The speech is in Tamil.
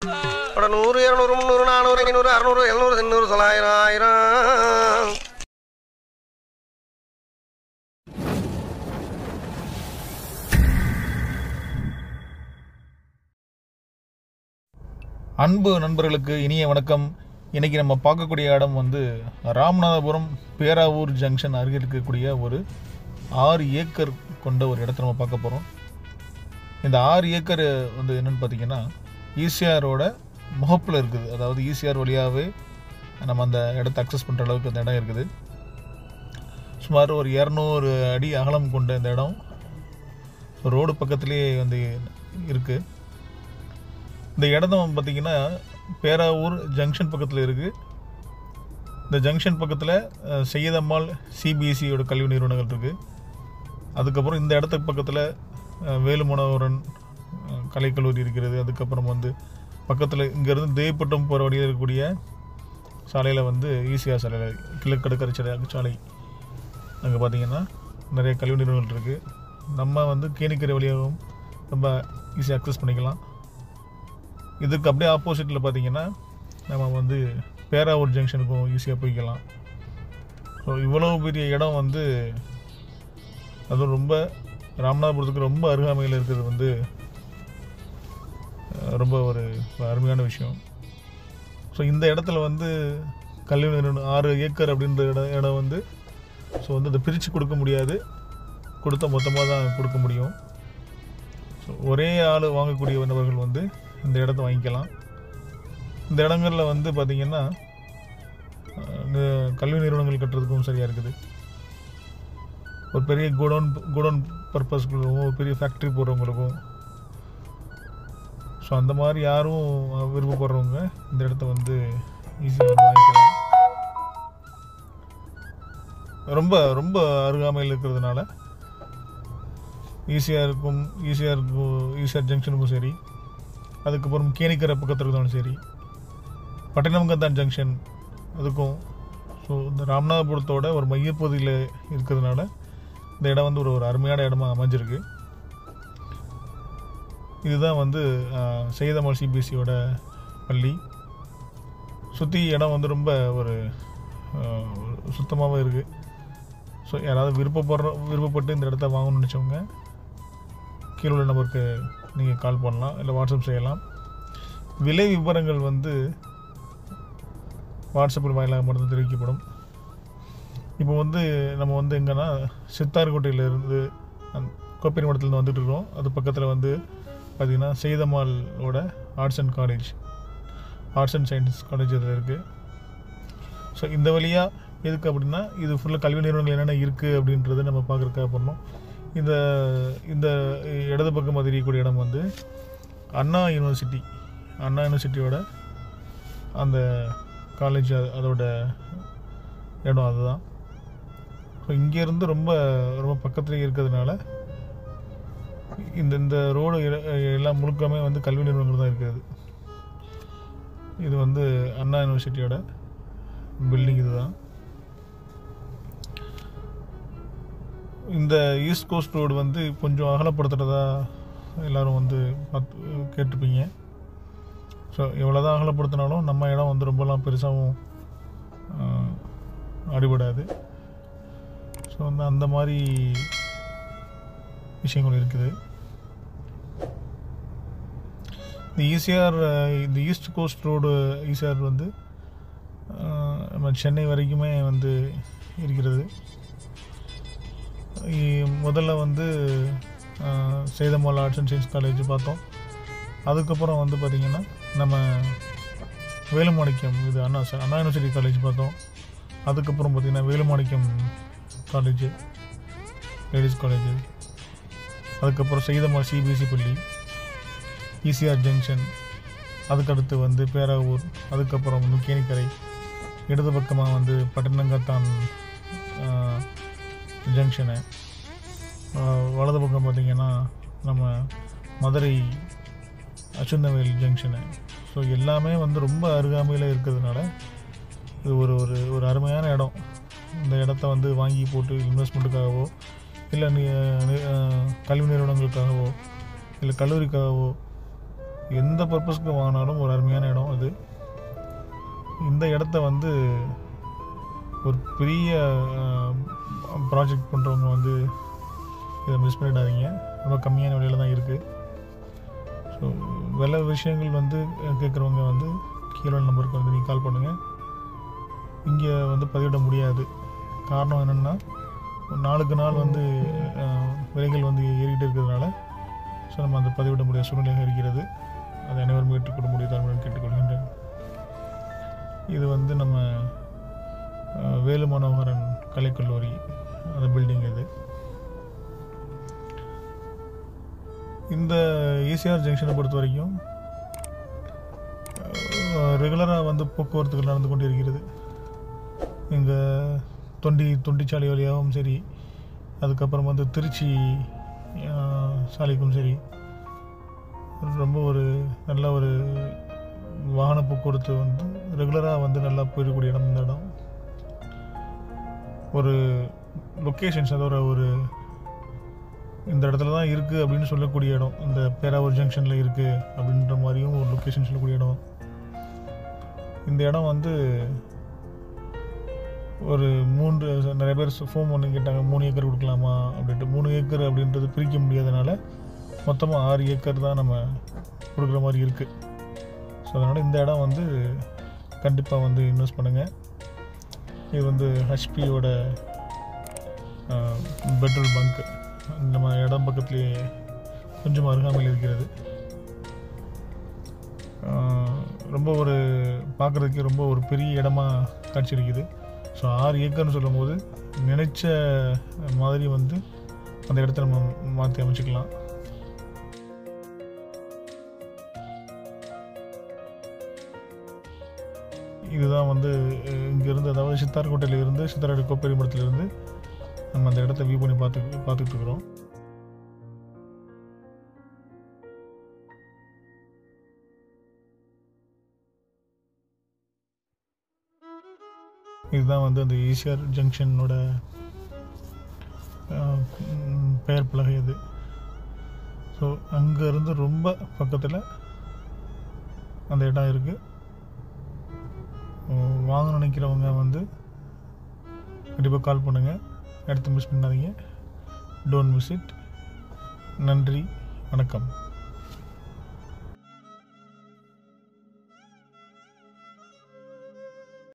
அட நூறு இரநூறு முந்நூறு நானூறு ஐநூறு அறநூறு எழுநூறு எண்ணூறு தொள்ளாயிரம் ஆயிரம் அன்பு நண்பர்களுக்கு இனிய வணக்கம் இன்னைக்கு நம்ம பார்க்கக்கூடிய இடம் வந்து ராமநாதபுரம் பேராவூர் ஜங்ஷன் அருகில் இருக்கக்கூடிய ஒரு ஆறு ஏக்கர் கொண்ட ஒரு இடத்த நம்ம பார்க்க போகிறோம் இந்த ஆறு ஏக்கர் வந்து என்னென்னு பார்த்தீங்கன்னா ஈசிஆரோட முகப்பில் இருக்குது அதாவது ஈசிஆர் வழியாகவே நம்ம அந்த இடத்த அக்சஸ் பண்ணுற அளவுக்கு அந்த இடம் இருக்குது சுமார் ஒரு இரநூறு அடி அகலம் கொண்ட இந்த இடம் ரோடு பக்கத்துலேயே வந்து இருக்குது இந்த இடம் பார்த்தீங்கன்னா பேராவூர் ஜங்ஷன் பக்கத்தில் இருக்குது இந்த ஜங்ஷன் பக்கத்தில் அஹ், செய்யதம்மாள் சிபிஎஸ்சியோட கல்வி நிறுவனங்கள் இருக்குது அதுக்கப்புறம் இந்த இடத்துக்கு பக்கத்தில் அஹ், வேலுமனோகரன் அஹ், கலைக்கல்லூரி இருக்கிறது அதுக்கப்புறம் வந்து பக்கத்தில் இங்கேருந்து தேவப்பட்டம் போகிற வழியில் இருக்கக்கூடிய சாலையில் வந்து ஈசிஆர் சாலையில் கிழக்கடற்கரை சாலை சாலை அங்கே பார்த்தீங்கன்னா நிறைய கல்வி நிறுவனங்கள் இருக்குது நம்ம வந்து கேணிக்கரை வழியாகவும் ரொம்ப ஈஸியாக அக்சஸ் பண்ணிக்கலாம் இதுக்கு அப்படியே ஆப்போசிட்டில் பார்த்தீங்கன்னா நம்ம வந்து பேராவூர் ஜங்ஷனுக்கும் ஈஸியாக போய்க்கலாம் ஸோ இவ்வளோ பெரிய இடம் வந்து அதுவும் ரொம்ப ராமநாதபுரத்துக்கு ரொம்ப அருகாமையில் இருக்கிறது வந்து அஹ், ரொம்ப ஒரு அருமையான விஷயம் ஸோ இந்த இடத்துல வந்து கல்வி நிறுவனம் ஆறு ஏக்கர் அப்படின்ற இடம் இடம் வந்து ஸோ வந்து அதை பிரித்து கொடுக்க முடியாது கொடுத்தா மொத்தமாக தான் கொடுக்க முடியும் ஸோ ஒரே ஆள் வாங்கக்கூடிய நபர்கள் வந்து இந்த இடத்த வாங்கிக்கலாம் இந்த இடங்களில் வந்து பார்த்திங்கன்னா அஹ், இந்த கல்வி நிறுவனங்கள் கட்டுறதுக்கும் சரியாக இருக்குது ஒரு பெரிய குடோன் குடோன் பர்பஸ்களுக்கும் ஒரு பெரிய ஃபேக்ட்ரி போடுறவங்களுக்கும் ஸோ அந்த மாதிரி யாரும் அஹ், விருப்பப்படுறவங்க இந்த இடத்த வந்து ஈஸியாக வந்து வாங்கிக்கலாம் ரொம்ப ரொம்ப அருகாமையில் இருக்கிறதுனால ஈஸியாக இருக்கும் ஈஸியாக இருக்கும் ஈஸியாக ஜங்ஷனுக்கும் சரி அதுக்கப்புறம் கேணிக்கரை பக்கத்தில் இருந்தாலும் சரி பட்டினம்கந்தான் ஜங்ஷன் அதுக்கும் ஸோ இந்த ராமநாதபுரத்தோட ஒரு மையப்பகுதியில் இருக்கிறதுனால இந்த இடம் வந்து ஒரு ஒரு அருமையான இடமா அமைஞ்சிருக்கு இதுதான் வந்து செய்தமல் சிபிஎஸ்சியோட பள்ளி சுற்றி இடம் வந்து ரொம்ப ஒரு சுத்தமாகவே இருக்குது ஸோ யாராவது விருப்பப்படுற விருப்பப்பட்டு இந்த இடத்த வாங்கணும்னு நினச்சவங்க கீழே உள்ள நம்பருக்கு நீங்கள் கால் பண்ணலாம் இல்லை வாட்ஸ்அப் செய்யலாம் விலை விவரங்கள் வந்து வாட்ஸ்அப்பில் வாயிலாக மட்டும் தெரிவிக்கப்படும் இப்போ வந்து நம்ம வந்து எங்கன்னா சித்தார்கோட்டையிலேருந்து அந் கோப்பேரி மடத்துலேருந்து வந்துட்டு இருக்கோம் அது பக்கத்தில் வந்து பார்த்திங்கன்னா செய்தம்மாளோட arts and college arts and science college அதில் இருக்குது ஸோ இந்த வழியாக எதுக்கு அப்படின்னா இது ஃபுல்லாக கல்வி நிறுவனங்கள் என்னென்ன இருக்குது அப்படின்றத நம்ம பார்க்குறதுக்காக பண்ணோம் இந்த இந்த இடது பக்கம் தெரியக்கூடிய இடம் வந்து அண்ணா யூனிவர்சிட்டி அண்ணா யூனிவர்சிட்டியோட அந்த காலேஜ் அதோட இடம் அதுதான் ஸோ இங்கேருந்து ரொம்ப ரொம்ப பக்கத்துலேயே இருக்கிறதுனால இந்த இந்த ரோடு எல்லாம் முழுக்கமே வந்து கல்வி நிறுவனங்கள் தான் இருக்கிறது இது வந்து அண்ணா யூனிவர்சிட்டியோட பில்டிங் இதுதான் இந்த ஈஸ்ட் கோஸ்ட் ரோடு வந்து கொஞ்சம் அகலப்படுத்துகிறதா எல்லோரும் வந்து பார்த்து கேட்டிருப்பீங்க ஸோ எவ்வளோ தான் அகலப்படுத்தினாலும் நம்ம இடம் வந்து ரொம்பலாம் பெருசாகவும் ஆஹ், அடிபடாது ஸோ வந்து அந்த மாதிரி விஷயங்கள் இருக்குது இந்த ஈசிஆர் இந்த ஈஸ்ட் கோஸ்ட் ரோடு ஈசிஆர் வந்து ஆஹ், நம்ம சென்னை வரைக்குமே வந்து இருக்கிறது இ- முதல்ல வந்து ஆஹ், Seethammal arts and science college பார்த்தோம் அதுக்கப்புறம் வந்து பார்த்திங்கன்னா நம்ம வேலுமாணிக்கம் இது அண்ணா ச- அண்ணா யூனிவர்சிட்டி காலேஜ் பார்த்தோம் அதுக்கப்புறம் பார்த்திங்கன்னா வேலுமாணிக்கம் காலேஜ் லேடிஸ் காலேஜ் அதுக்கப்புறம் செய்தமால் சிபிஎஸ்சி பள்ளி ஈசிஆர் ஜங்ஷன் அதுக்கடுத்து வந்து பேராவூர் அதுக்கப்புறம் வந்து கேணிக்கரை இடது பக்கமாக வந்து பட்டினங்கத்தான் ஆஹ், ஜங்ஷனு ஆஹ், வலது பக்கம் பார்த்திங்கன்னா நம்ம மதுரை அச்சுந்தவேல் ஜங்ஷனு ஸோ எல்லாமே வந்து ரொம்ப அருகாமையில் இருக்கிறதுனால இது ஒரு ஒரு ஒரு அருமையான இடம் இந்த இடத்த வந்து வாங்கி போட்டு இன்வெஸ்ட்மெண்ட்டுக்காகவோ இல்லை நீ- நீ- ஆஹ், கல்வி நிறுவனங்களுக்காகவோ இல்லை கல்லூரிக்காகவோ எந்த பர்பஸ்க்கு வாங்கினாலும் ஒரு அருமையான இடம் இது இந்த இடத்த வந்து ஒரு பெரிய ப்ராஜெக்ட் பண்ணுறவங்க வந்து இதை மிஸ் பண்ணிடாதீங்க ரொம்ப கம்மியான விலையில் தான் இருக்குது ஸோ விலை விஷயங்கள் வந்து கேட்குறவங்க வந்து கீழே நம்பருக்கு வந்து நீங்கள் கால் பண்ணுங்கள் இங்கே வந்து பதிவிட முடியாது காரணம் என்னென்னா நாளுக்கு நாள் வந்து அஹ், விலைகள் வந்து ஏறிக்கிட்டு இருக்கிறதுனால ஸோ நம்ம அந்த பதிவிட முடியாத சூழ்நிலையாக இருக்கிறது அதை அனைவரும் ஏற்றுக்கொள்ள முடியாது கேட்டுக்கொள்கின்றேன் இது வந்து நம்ம அஹ், வேலு மனோகரன் கலைக்கல்லூரி அந்த பில்டிங் இது இந்த ஈசிஆர் ஜங்ஷனை பொறுத்த வரைக்கும் ரெகுலராக வந்து போக்குவரத்துகள் நடந்து கொண்டு இருக்கிறது இங்கே தொண்டி தொண்டிச்சாலை வழியாகவும் சரி அதுக்கப்புறம் வந்து திருச்சி அஹ், சாலைக்கும் சரி ரொம்ப ஒரு நல்ல ஒரு வாகன போக்குவரத்து வந்து ரெகுலராக வந்து நல்லா போயிடக்கூடிய இடம் இந்த இடம் ஒரு லொக்கேஷன்ஸ் அதோட ஒரு இந்த இடத்துல தான் இருக்குது அப்படின்னு சொல்லக்கூடிய இடம் இந்த பேராவூர் ஜங்ஷனில் இருக்குது அப்படின்ற மாதிரியும் ஒரு லொக்கேஷன் சொல்லக்கூடிய இடம் இந்த இடம் வந்து ஒரு மூன்று நிறைய பேர் ஃபோன் பண்ணி கேட்டாங்க மூணு ஏக்கர் கொடுக்கலாமா அப்படின்ட்டு மூணு ஏக்கர் அப்படின்றது பிரிக்க முடியாதனால மொத்தமாக ஆறு ஏக்கர் தான் நம்ம கொடுக்குற மாதிரி இருக்குது ஸோ அதனால் இந்த இடம் வந்து கண்டிப்பாக வந்து இன்வெஸ்ட் பண்ணுங்கள் இது வந்து ஹெச்பியோட பெட்ரோல் பங்க் நம்ம இடம் பக்கத்துலேயே கொஞ்சம் அருகாமையில் இருக்கிறது ஆஹ் ரொம்ப ஒரு பார்க்குறதுக்கே ரொம்ப ஒரு பெரிய இடமா காட்சியளிக்குது ஸோ ஆறு ஏக்கர்னு சொல்லும்போது நினைச்ச மாதிரி வந்து அந்த இடத்த நம்ம மாற்றி அமைச்சிக்கலாம் இதுதான் வந்து அஹ், இங்கிருந்து அதாவது சித்தார்கோட்டையில இருந்து சித்தார்கோட்டை கோப்பெருமடத்துலேருந்து நம்ம அந்த இடத்த வியூ பண்ணி பார்த்து பார்த்துட்டு இருக்கிறோம் இதுதான் வந்து அந்த ஈசிஆர் ஜங்ஷனோட அஹ், ம், பெயர் பலகை இது ஸோ அங்கேருந்து ரொம்ப பக்கத்தில் அந்த இடம் இருக்குது வாங்க நினைக்கிறவங்க வந்து கண்டிப்பாக கால் பண்ணுங்கள் இடத்த மிஸ் பண்ணாதீங்க டோன்ட் மிஸ் இட் நன்றி வணக்கம்